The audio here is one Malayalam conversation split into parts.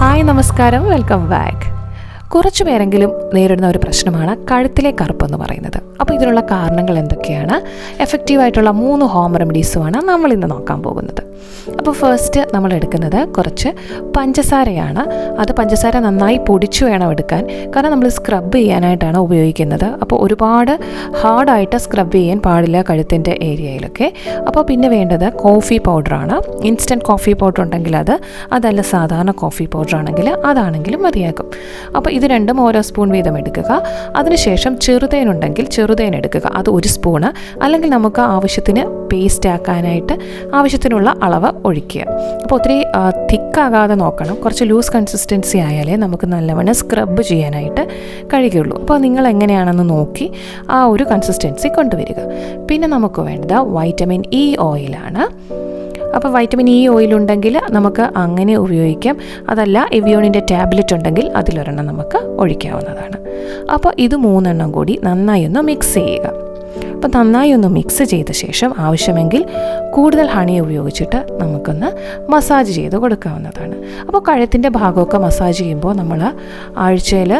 ഹായ് നമസ്കാരം വെൽക്കം ബാക്ക് കുറച്ചു പേരെങ്കിലും നേരിടുന്ന ഒരു പ്രശ്നമാണ് കഴുത്തിലെ കറുപ്പ് എന്ന് പറയുന്നത് അപ്പോൾ ഇതിനുള്ള കാരണങ്ങൾ എന്തൊക്കെയാണ് എഫക്റ്റീവായിട്ടുള്ള മൂന്ന് ഹോം റെമഡീസുമാണ് നമ്മൾ ഇന്ന് നോക്കാൻ പോകുന്നത് അപ്പോൾ ഫസ്റ്റ് നമ്മൾ എടുക്കുന്നത് കുറച്ച് പഞ്ചസാരയാണ് അത് പഞ്ചസാര നന്നായി പൊടിച്ചു വേണം എടുക്കാൻ കാരണം നമ്മൾ സ്ക്രബ് ചെയ്യാനായിട്ടാണ് ഉപയോഗിക്കുന്നത് അപ്പോൾ ഒരുപാട് ഹാർഡായിട്ട് സ്ക്രബ് ചെയ്യാൻ പാടില്ല കഴുത്തിൻ്റെ ഏരിയയിലൊക്കെ അപ്പോൾ പിന്നെ വേണ്ടത് കോഫി പൗഡറാണ് ഇൻസ്റ്റൻറ്റ് കോഫി പൗഡർ ഉണ്ടെങ്കിൽ അത് അതല്ല സാധാരണ കോഫി പൗഡർ ആണെങ്കിൽ അതാണെങ്കിലും മതിയാകും അപ്പോൾ ഇത് രണ്ടും ഓരോ സ്പൂൺ വീതം എടുക്കുക അതിനുശേഷം ചെറുതേനുണ്ടെങ്കിൽ ചെറുതേൻ എടുക്കുക അത് ഒരു സ്പൂണ് അല്ലെങ്കിൽ നമുക്ക് ആവശ്യത്തിന് പേസ്റ്റ് ആക്കാനായിട്ട് ആവശ്യത്തിനുള്ള അളവ് ഒഴിക്കുക അപ്പോൾ ഒത്തിരി തിക്കാകാതെ നോക്കണം കുറച്ച് ലൂസ് കൺസിസ്റ്റൻസി ആയാലേ നമുക്ക് നല്ലവണ്ണം സ്ക്രബ് ചെയ്യാനായിട്ട് കഴിയുള്ളൂ അപ്പോൾ നിങ്ങൾ എങ്ങനെയാണെന്ന് നോക്കി ആ ഒരു കൺസിസ്റ്റൻസി കൊണ്ടുവരിക പിന്നെ നമുക്ക് വേണ്ടത് വൈറ്റമിൻ ഇ ഓയിലാണ് അപ്പോൾ വൈറ്റമിൻ ഇ ഓയിൽ ഉണ്ടെങ്കിൽ നമുക്ക് അങ്ങനെ ഉപയോഗിക്കാം അതല്ല എവിയോണിൻ്റെ ടാബ്ലറ്റ് ഉണ്ടെങ്കിൽ അതിലൊരെണ്ണം നമുക്ക് ഒഴിക്കാവുന്നതാണ് അപ്പോൾ ഇത് മൂന്നെണ്ണം കൂടി നന്നായി ഒന്ന് മിക്സ് ചെയ്യുക അപ്പോൾ നന്നായി ഒന്ന് മിക്സ് ചെയ്ത ശേഷം ആവശ്യമെങ്കിൽ കൂടുതൽ ഹണി ഉപയോഗിച്ചിട്ട് നമുക്കൊന്ന് മസാജ് ചെയ്ത് കൊടുക്കാവുന്നതാണ് അപ്പോൾ കഴുത്തിൻ്റെ ഭാഗമൊക്കെ മസാജ് ചെയ്യുമ്പോൾ നമ്മൾ ആഴ്ചയിൽ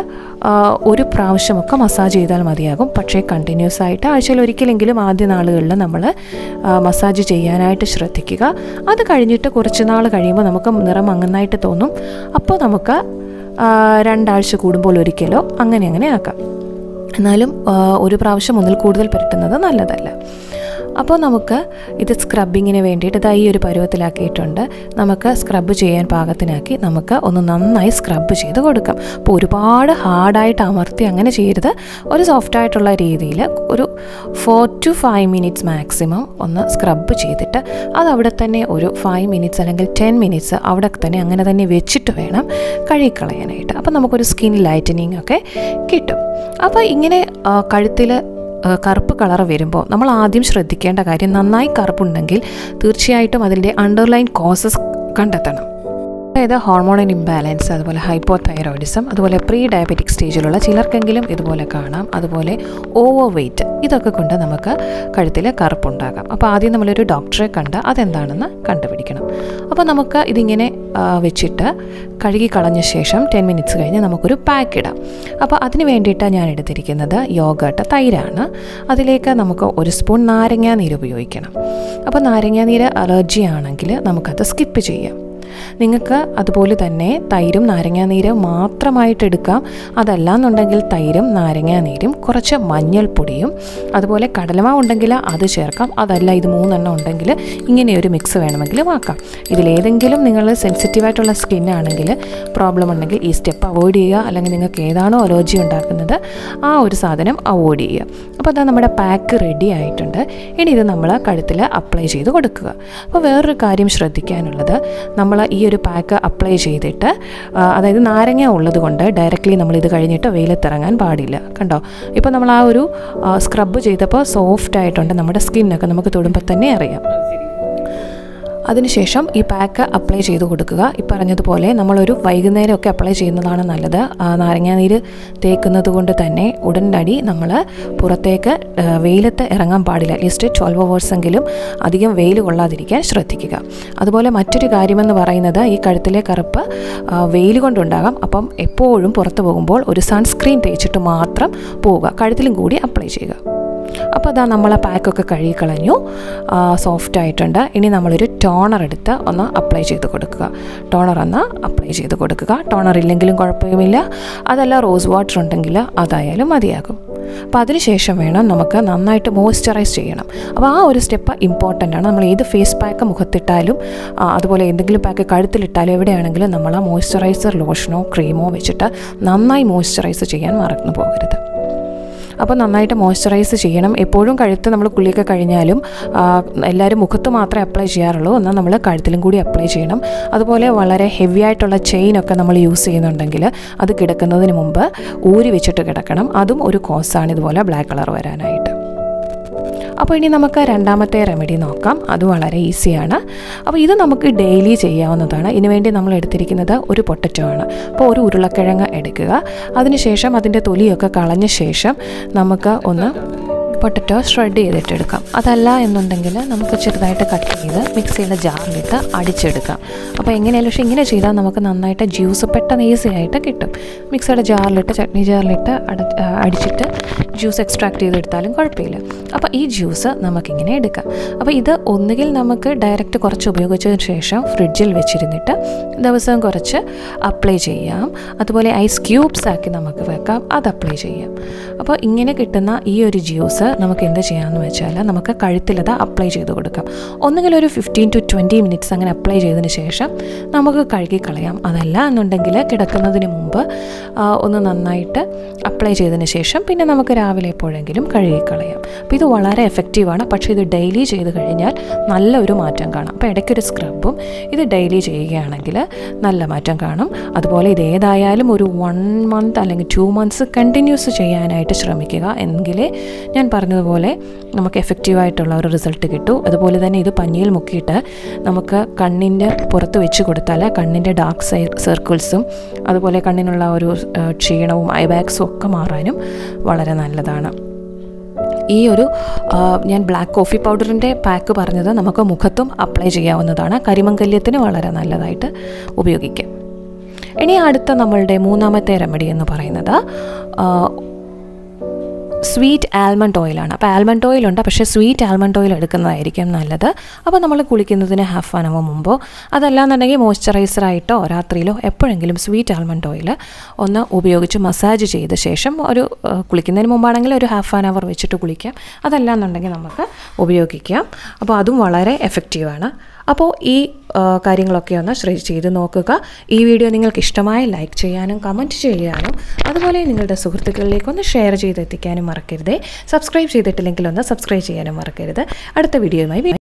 ഒരു പ്രാവശ്യമൊക്കെ മസാജ് ചെയ്താൽ മതിയാകും പക്ഷേ കണ്ടിന്യൂസ് ആയിട്ട് ആഴ്ചയിൽ ഒരിക്കലെങ്കിലും ആദ്യ നാളുകളിൽ നമ്മൾ മസാജ് ചെയ്യാനായിട്ട് ശ്രദ്ധിക്കുക അത് കഴിഞ്ഞിട്ട് കുറച്ച് നാൾ കഴിയുമ്പോൾ നമുക്ക് നിറം മങ്ങുന്നതായിട്ട് തോന്നും അപ്പോൾ നമുക്ക് രണ്ടാഴ്ച കൂടുമ്പോൾ ഒരിക്കലോ അങ്ങനെ അങ്ങനെ ആക്കാം എന്നാലും ഒരു പ്രാവശ്യം ഒന്നിൽ കൂടുതൽ പുരട്ടുന്നത് നല്ലതല്ല അപ്പോൾ നമുക്ക് ഇത് സ്ക്രബിങ്ങിന് വേണ്ടിയിട്ട് ഇതാ ഈ ഒരു പരുവത്തിലാക്കിയിട്ടുണ്ട് നമുക്ക് സ്ക്രബ് ചെയ്യാൻ പാകത്തിനാക്കി നമുക്ക് ഒന്ന് നന്നായി സ്ക്രബ് ചെയ്ത് കൊടുക്കാം അപ്പോൾ ഒരുപാട് ഹാർഡായിട്ട് അമർത്തി അങ്ങനെ ചെയ്യരുത് ഒരു സോഫ്റ്റ് ആയിട്ടുള്ള രീതിയിൽ ഒരു four to five minutes maximum ഒന്ന് സ്ക്രബ് ചെയ്തിട്ട് അത് അവിടെ തന്നെ ഒരു ഫൈവ് മിനിറ്റ്സ് അല്ലെങ്കിൽ ടെൻ മിനിറ്റ്സ് അവിടെ തന്നെ അങ്ങനെ തന്നെ വെച്ചിട്ട് വേണം കഴുകിക്കളയാനായിട്ട് അപ്പോൾ നമുക്കൊരു സ്കിൻ ലൈറ്റനിങ് ഒക്കെ കിട്ടും അപ്പോൾ ഇങ്ങനെ കഴുത്തിൽ കറുപ്പ് കളർ വരുമ്പോൾ നമ്മൾ ആദ്യം ശ്രദ്ധിക്കേണ്ട കാര്യം നന്നായി കറുപ്പുണ്ടെങ്കിൽ തീർച്ചയായിട്ടും അതിൻ്റെ അണ്ടർലൈൻ കോസസ് കണ്ടെത്തണം അതായത് ഹോർമോണൽ ഇംബാലൻസ് അതുപോലെ ഹൈപ്പോ തൈറോയിഡിസം അതുപോലെ പ്രീ ഡയബറ്റിക് സ്റ്റേജിലുള്ള ചിലർക്കെങ്കിലും ഇതുപോലെ കാണാം അതുപോലെ ഓവർ വെയ്റ്റ് ഇതൊക്കെ കൊണ്ട് നമുക്ക് കഴുത്തിൽ കറുപ്പുണ്ടാകാം അപ്പോൾ ആദ്യം നമ്മളൊരു ഡോക്ടറെ കണ്ട് അതെന്താണെന്ന് കണ്ടുപിടിക്കണം അപ്പോൾ നമുക്ക് ഇതിങ്ങനെ വെച്ചിട്ട് കഴുകി കളഞ്ഞ ശേഷം ടെൻ മിനിറ്റ്സ് കഴിഞ്ഞ് നമുക്കൊരു പാക്ക് ഇടാം അപ്പോൾ അതിന് വേണ്ടിയിട്ട് ഞാൻ എടുത്തിരിക്കുന്നത് യോഗട്ട് തൈരാണ് അതിലേക്ക് നമുക്ക് ഒരു സ്പൂൺ നാരങ്ങാ നീര് ഉപയോഗിക്കണം അപ്പോൾ നാരങ്ങാ നീര് അലർജി ആണെങ്കിൽ നമുക്കത് സ്കിപ്പ് ചെയ്യാം നിങ്ങൾക്ക് അതുപോലെ തന്നെ തൈരും നാരങ്ങാനീരും മാത്രമായിട്ട് എടുക്കാം അതല്ല എന്നുണ്ടെങ്കിൽ തൈരും നാരങ്ങാനീരും കുറച്ച് മഞ്ഞൾപ്പൊടിയും അതുപോലെ കടലമാവ് ഉണ്ടെങ്കിൽ അത് ചേർക്കാം അതല്ല ഇത് മൂന്നെണ്ണം ഉണ്ടെങ്കിൽ ഇങ്ങനെ ഒരു മിക്സ് വേണമെങ്കിലും ആക്കാം ഇതിലേതെങ്കിലും നിങ്ങൾ സെൻസിറ്റീവായിട്ടുള്ള സ്കിൻ ആണെങ്കിൽ പ്രോബ്ലം ഉണ്ടെങ്കിൽ ഈ സ്റ്റെപ്പ് അവോയ്ഡ് ചെയ്യുക അല്ലെങ്കിൽ നിങ്ങൾക്ക് ഏതാണോ അലർജി ഉണ്ടാക്കുന്നത് ആ ഒരു സാധനം അവോയ്ഡ് ചെയ്യുക അപ്പോൾ അതാ നമ്മുടെ പാക്ക് റെഡി ആയിട്ടുണ്ട് ഇനി ഇത് നമ്മൾ കഴുത്തിൽ അപ്ലൈ ചെയ്ത് കൊടുക്കുക അപ്പോൾ വേറൊരു കാര്യം ശ്രദ്ധിക്കാനുള്ളത് നമ്മൾ ഈ ഒരു പാക്ക് അപ്ലൈ ചെയ്തിട്ട് അതായത് നാരങ്ങ ഉള്ളത് കൊണ്ട് ഡയറക്റ്റ്ലി നമ്മൾ ഇത് കഴിഞ്ഞിട്ട് വെയിലത്തിറങ്ങാൻ പാടില്ല കണ്ടോ ഇപ്പോൾ നമ്മൾ ആ ഒരു സ്ക്രബ് ചെയ്തപ്പോൾ സോഫ്റ്റ് ആയിട്ടുണ്ട് നമ്മുടെ സ്കിന്നൊക്കെ നമുക്ക് തൊടുമ്പോൾ തന്നെ അറിയാം അതിനുശേഷം ഈ പാക്ക് അപ്ലൈ ചെയ്ത് കൊടുക്കുക ഈ പറഞ്ഞതുപോലെ നമ്മളൊരു വൈകുന്നേരമൊക്കെ അപ്ലൈ ചെയ്യുന്നതാണ് നല്ലത് നാരങ്ങാനീര് തേക്കുന്നത് കൊണ്ട് തന്നെ ഉടനടി നമ്മൾ പുറത്തേക്ക് വെയിലത്ത് ഇറങ്ങാൻ പാടില്ല അറ്റ്ലീസ്റ്റ് ട്വൽവ് എങ്കിലും അധികം വെയിൽ കൊള്ളാതിരിക്കാൻ ശ്രദ്ധിക്കുക അതുപോലെ മറ്റൊരു കാര്യമെന്ന് പറയുന്നത് ഈ കഴുത്തിലെ കറുപ്പ് വെയിൽ കൊണ്ടുണ്ടാകാം അപ്പം എപ്പോഴും പുറത്ത് പോകുമ്പോൾ ഒരു സൺസ്ക്രീൻ തേച്ചിട്ട് മാത്രം പോവുക കഴുത്തിലും കൂടി അപ്ലൈ ചെയ്യുക അപ്പോൾ അതാ നമ്മൾ ആ പാക്കൊക്കെ കഴുകി കളഞ്ഞു സോഫ്റ്റ് ആയിട്ടുണ്ട് ഇനി നമ്മളൊരു ടോണർ എടുത്ത് ഒന്ന് അപ്ലൈ ചെയ്ത് കൊടുക്കുക ടോണർ ഒന്ന് അപ്ലൈ ചെയ്ത് കൊടുക്കുക ടോണർ ഇല്ലെങ്കിലും കുഴപ്പമില്ല അതല്ല റോസ് വാട്ടർ ഉണ്ടെങ്കിൽ അതായാലും മതിയാകും അപ്പോൾ അതിനുശേഷം വേണം നമുക്ക് നന്നായിട്ട് മോയ്സ്ചറൈസ് ചെയ്യണം അപ്പോൾ ആ ഒരു സ്റ്റെപ്പ് ഇമ്പോർട്ടൻ്റ് ആണ് നമ്മൾ ഏത് ഫേസ് പാക്ക് മുഖത്തിട്ടാലും അതുപോലെ എന്തെങ്കിലും പാക്ക് കഴുത്തിലിട്ടാലും എവിടെയാണെങ്കിലും നമ്മൾ ആ മോയ്സ്ചറൈസർ ലോഷനോ ക്രീമോ വെച്ചിട്ട് നന്നായി മോയ്സ്ചറൈസ് ചെയ്യാൻ മറന്നു പോകരുത് അപ്പോൾ നന്നായിട്ട് മോയ്സ്ചറൈസ് ചെയ്യണം എപ്പോഴും കഴുത്ത് നമ്മൾ കുളിയൊക്കെ കഴിഞ്ഞാലും എല്ലാവരും മുഖത്ത് മാത്രമേ അപ്ലൈ ചെയ്യാറുള്ളൂ എന്നാൽ നമ്മൾ കഴുത്തിലും കൂടി അപ്ലൈ ചെയ്യണം അതുപോലെ വളരെ ഹെവി ആയിട്ടുള്ള ചെയിനൊക്കെ നമ്മൾ യൂസ് ചെയ്യുന്നുണ്ടെങ്കിൽ അത് കിടക്കുന്നതിന് മുമ്പ് ഊരി വെച്ചിട്ട് കിടക്കണം അതും ഒരു കോസാണ് ഇതുപോലെ ബ്ലാക്ക് കളർ വരാനായിട്ട് അപ്പോൾ ഇനി നമുക്ക് രണ്ടാമത്തെ റെമഡി നോക്കാം അത് വളരെ ഈസിയാണ് അപ്പോൾ ഇത് നമുക്ക് ഡെയിലി ചെയ്യാവുന്നതാണ് ഇതിനു വേണ്ടി നമ്മൾ എടുത്തിരിക്കുന്നത് ഒരു പൊട്ടറ്റോ ആണ് അപ്പോൾ ഒരു ഉരുളക്കിഴങ്ങ് എടുക്കുക അതിനുശേഷം അതിൻ്റെ തൊലിയൊക്കെ കളഞ്ഞ ശേഷം നമുക്ക് ഒന്ന് പൊട്ടറ്റോ ഷ്രെഡ് ചെയ്തിട്ട് എടുക്കാം അതല്ല എന്നുണ്ടെങ്കിൽ നമുക്ക് ചെറുതായിട്ട് കട്ട് ചെയ്ത് മിക്സിയുടെ ജാറിലിട്ട് അടിച്ചെടുക്കാം അപ്പോൾ എങ്ങനെയാലും പക്ഷേ ഇങ്ങനെ ചെയ്താൽ നമുക്ക് നന്നായിട്ട് ജ്യൂസ് പെട്ടെന്ന് ഈസി ആയിട്ട് കിട്ടും മിക്സിയുടെ ജാറിലിട്ട് ചട്നി ജാറിലിട്ട് അട അടിച്ചിട്ട് ജ്യൂസ് എക്സ്ട്രാക്ട് ചെയ്തെടുത്താലും കുഴപ്പമില്ല അപ്പോൾ ഈ ജ്യൂസ് നമുക്കിങ്ങനെ എടുക്കാം അപ്പോൾ ഇത് ഒന്നുകിൽ നമുക്ക് ഡയറക്റ്റ് കുറച്ച് ഉപയോഗിച്ചതിന് ശേഷം ഫ്രിഡ്ജിൽ വെച്ചിരുന്നിട്ട് ദിവസവും കുറച്ച് അപ്ലൈ ചെയ്യാം അതുപോലെ ഐസ് ക്യൂബ്സ് ആക്കി നമുക്ക് വെക്കാം അത് അപ്ലൈ ചെയ്യാം അപ്പോൾ ഇങ്ങനെ കിട്ടുന്ന ഈ ഒരു ജ്യൂസ് നമുക്ക് എന്ത് ചെയ്യാമെന്ന് വെച്ചാൽ നമുക്ക് കഴുത്തിലത് അപ്ലൈ ചെയ്ത് കൊടുക്കാം ഒന്നുകിൽ ഒരു ഫിഫ്റ്റീൻ ടു ട്വൻറ്റി മിനിറ്റ്സ് അങ്ങനെ അപ്ലൈ ചെയ്തതിന് ശേഷം നമുക്ക് കഴുകി കളയാം അതല്ല എന്നുണ്ടെങ്കിൽ കിടക്കുന്നതിന് മുമ്പ് ഒന്ന് നന്നായിട്ട് അപ്ലൈ ചെയ്തതിന് ശേഷം പിന്നെ നമുക്ക് രാവിലെ എപ്പോഴെങ്കിലും കഴുകി കളയാം അപ്പോൾ ഇത് വളരെ എഫക്റ്റീവാണ് പക്ഷേ ഇത് ഡെയിലി ചെയ്ത് കഴിഞ്ഞാൽ നല്ലൊരു മാറ്റം കാണാം അപ്പോൾ ഇടയ്ക്കൊരു സ്ക്രബും ഇത് ഡെയിലി ചെയ്യുകയാണെങ്കിൽ നല്ല മാറ്റം കാണും അതുപോലെ ഇത് ഏതായാലും ഒരു വൺ മന്ത് അല്ലെങ്കിൽ ടു മന്ത്സ് കണ്ടിന്യൂസ് ചെയ്യാനായിട്ട് ശ്രമിക്കുക എങ്കിലേ ഞാൻ പറഞ്ഞതുപോലെ നമുക്ക് എഫക്റ്റീവായിട്ടുള്ള ഒരു റിസൾട്ട് കിട്ടൂ അതുപോലെ തന്നെ ഇത് പഞ്ഞിയിൽ മുക്കിയിട്ട് നമുക്ക് കണ്ണിൻ്റെ പുറത്ത് വെച്ച് കൊടുത്താൽ കണ്ണിൻ്റെ ഡാർക്ക് സൈ സർക്കിൾസും അതുപോലെ കണ്ണിനുള്ള ഒരു ക്ഷീണവും ഐബാക്സും ഒക്കെ മാറാനും വളരെ നല്ലതാണ് ഈ ഒരു ഞാൻ ബ്ലാക്ക് കോഫി പൗഡറിൻ്റെ പാക്ക് പറഞ്ഞത് നമുക്ക് മുഖത്തും അപ്ലൈ ചെയ്യാവുന്നതാണ് കരിമങ്കല്യത്തിന് വളരെ നല്ലതായിട്ട് ഉപയോഗിക്കാം ഇനി അടുത്ത നമ്മളുടെ മൂന്നാമത്തെ റെമഡി എന്ന് പറയുന്നത് സ്വീറ്റ് ആൽമണ്ട് ഓയിലാണ് അപ്പോൾ ആൽമണ്ട് ഓയിലുണ്ട് പക്ഷേ സ്വീറ്റ് ആൽമണ്ട് ഓയിൽ എടുക്കുന്നതായിരിക്കും നല്ലത് അപ്പോൾ നമ്മൾ കുളിക്കുന്നതിന് ഹാഫ് ആൻ അവർ മുമ്പോ അതല്ലാന്നുണ്ടെങ്കിൽ മോയ്സ്ചറൈസറായിട്ടോ രാത്രിയിലോ എപ്പോഴെങ്കിലും സ്വീറ്റ് ആൽമണ്ട് ഓയിൽ ഒന്ന് ഉപയോഗിച്ച് മസാജ് ചെയ്ത ശേഷം ഒരു കുളിക്കുന്നതിന് മുമ്പാണെങ്കിൽ ഒരു ഹാഫ് ആൻ അവർ വെച്ചിട്ട് കുളിക്കാം അതല്ലാന്നുണ്ടെങ്കിൽ നമുക്ക് ഉപയോഗിക്കാം അപ്പോൾ അതും വളരെ എഫക്റ്റീവാണ് അപ്പോൾ ഈ കാര്യങ്ങളൊക്കെ ഒന്ന് ശ്രദ്ധ ചെയ്ത് നോക്കുക ഈ വീഡിയോ നിങ്ങൾക്ക് ഇഷ്ടമായി ലൈക്ക് ചെയ്യാനും കമൻറ്റ് ചെയ്യാനും അതുപോലെ നിങ്ങളുടെ സുഹൃത്തുക്കളിലേക്ക് ഒന്ന് ഷെയർ ചെയ്തെത്തിക്കാനും മറക്കരുതേ സബ്സ്ക്രൈബ് ചെയ്തിട്ടില്ലെങ്കിൽ ഒന്ന് സബ്സ്ക്രൈബ് ചെയ്യാനും മറക്കരുത് അടുത്ത വീഡിയോയുമായി